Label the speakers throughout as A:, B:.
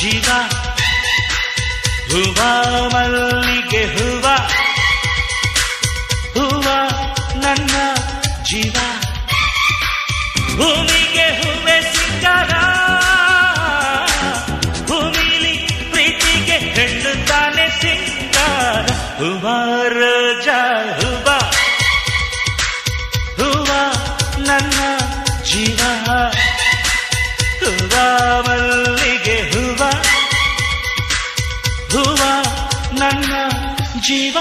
A: ಜೀವ ಹೂವ ಮಲ್ಲಿಗೆ ಹೂವ ಹೂವ ನನ್ನ ಜೀವ ಭೂಮಿಗೆ ಹೂವೆ ಸಿಂಗಾರ ಭೂಮಿಲಿ ಪ್ರೀತಿಗೆ ಹೆಣ್ಣು ತಾನೆ ಸಿಂಗಾರ ಹೂವ ರೋಜ ಹೂವ ಹೂವ ನನ್ನ ಜೀವ ಹೂವ ಮಲ್ಲಿಗೆ ಹೂವ ಹೂವ ನನ್ನ ಜೀವ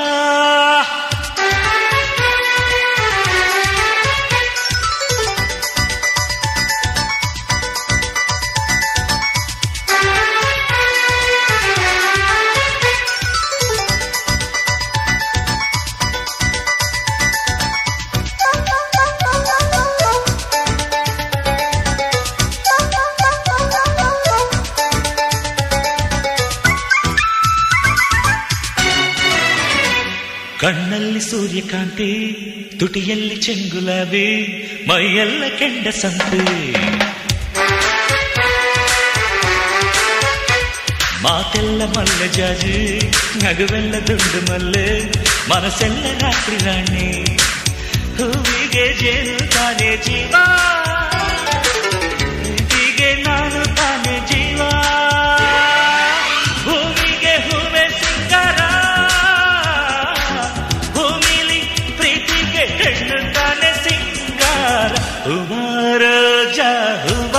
A: ಕಣ್ಣಲ್ಲಿ ಸೂರ್ಯಕಾಂತಿ ತುಟಿಯಲ್ಲಿ ಚೆಂಗುಲಾಬಿ ಮೈಯೆಲ್ಲ ಕೆಂಡ ಸಂತೆ ಮಾತೆಲ್ಲ ಮಲ್ಲ ಜಾಜಿ ನಗುವೆಲ್ಲ ದುಂಡು ಮಲ್ಲೆ ಮನಸ್ಸೆಲ್ಲ ರಾತ್ರಿ ರಾಣಿ ಹೂವಿಗೆ ಜೇನು ತಾನೇ ಜೀವ ಹೀಗೆ ನಾನು ತಾನೇ ಜೀವ ಭೂಮಿಗೆ ಹೂವೆ ಸಿಂಗಾರ ಭೂಮಿಲಿ ಪ್ರೀತಿಗೆ ಹೆಣ್ಣು ತಾನೆ ಸಿಂಗಾರ ಹೂವ ರೋಜ ಹೂವ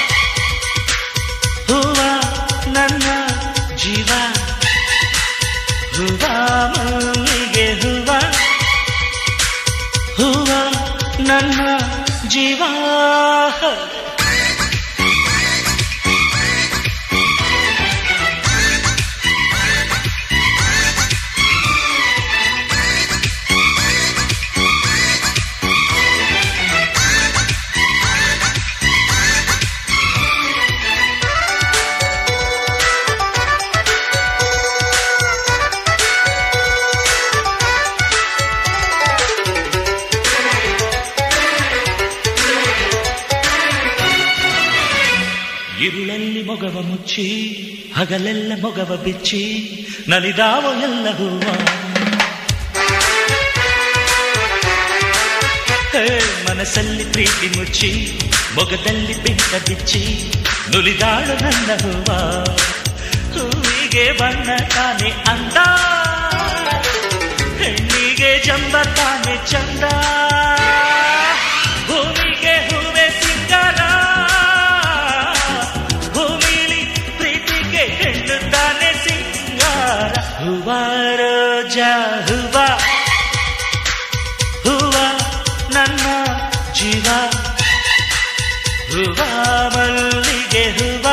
A: ಹೂವ ನನ್ನ ಜೀವ ಹೂವ ಮಲ್ಲಿಗೆ ಹೂವ ಹೂವ ನನ್ನ ಜೀವ ഇരുಳಲ್ಲಿ ಮೊಗವ ಮುಚ್ಚಿ ಹಗಲೆಲ್ಲ ಮೊಗವ ಬಿಚ್ಚಿ ನಲಿದಾವ ಎಲ್ಲ ಹೂವ ಹೇ, ಮನಸ್ಸಲ್ಲಿ ಪ್ರೀತಿ ಮುಚ್ಚಿ ಮೊಗದಲ್ಲಿ ಬಿಂಕ ಬಿಚ್ಚಿ ನುಲಿದಾಳು ನನ್ನ ಹೂವ ಹೂವಿಗೆ ಬಣ್ಣ ತಾನೆ ಅಂದ ಹೆಣ್ಣಿಗೆ ಜಂಬ ತಾನೆ ಚಂದ ಭೂಮಿಗೆ ಹೂವೆ ಸಿಂಗಾರ ಭೂಮಿಲಿ ಪ್ರೀತಿಗೆ ಹೆಣ್ಣು ತಾನೆ ಸಿಂಗಾರ ಹೂವ ರೋಜ ಹೂವ ಹೂವ ನನ್ನ ಜೀವ ಹೂವ ಮಲ್ಲಿಗೆ ಹೂವ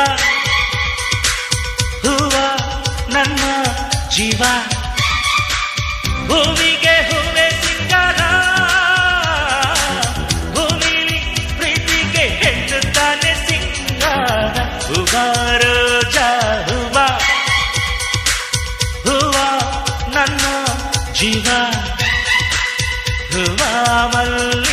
A: ಹೂವ ನನ್ನ ಜೀವ ಭೂಮಿಗೆ ಹೂವೆ ಸಿಂಗಾರ ಭೂಮಿಲಿ ಪ್ರೀತಿಗೆ ಹೆಣ್ಣು ತಾನೆ ಸಿಂಗಾರ ಹೂವ ರೋಜ ಹೂವ ಹೂವ ನನ್ನ ಜೀವ ಹೂವ ಮಲ್ಲಿ